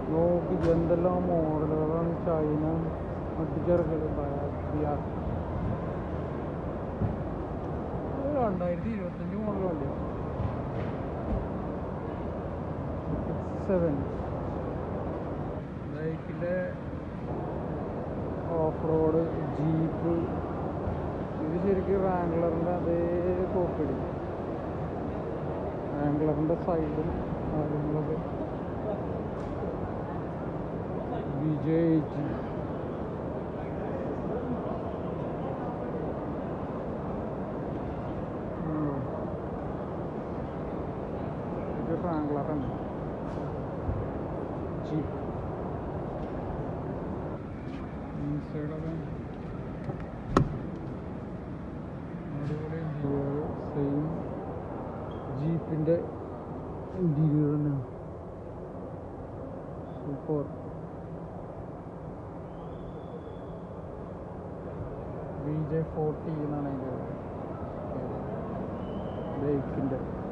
നോക്കി എന്തെല്ലാം മോഡലുകളാണ് ചൈന അടിച്ചിറക്കല് രണ്ടായിരത്തി ഇരുപത്തഞ്ച് മോഡൽ വണ്ടിയാണ് സെവൻ ബൈക്കിൻ്റെ ഓഫ് റോഡ് ജീപ്പ് ഇത് ശരിക്കും റാംഗ്ലറിൻ്റെ അതേ കോപ്പിടി റാംഗ്ലറിൻ്റെ സൈഡും കാര്യങ്ങളൊക്കെ വിജയ് ജി ഇത് റാംഗ്ലറാണ് ജീപ്പ് ഇൻസൈഡൊക്കെ അടിപൊളി ഇൻറ്റീരിയർ സെയിം ജീപ്പിൻ്റെ ഇൻറ്റീരിയർ തന്നെയാണ് സൂപ്പർ ബി ജെ ഫോർട്ടി എന്നാണ് അതിൻ്റെ ബൈക്കിൻ്റെ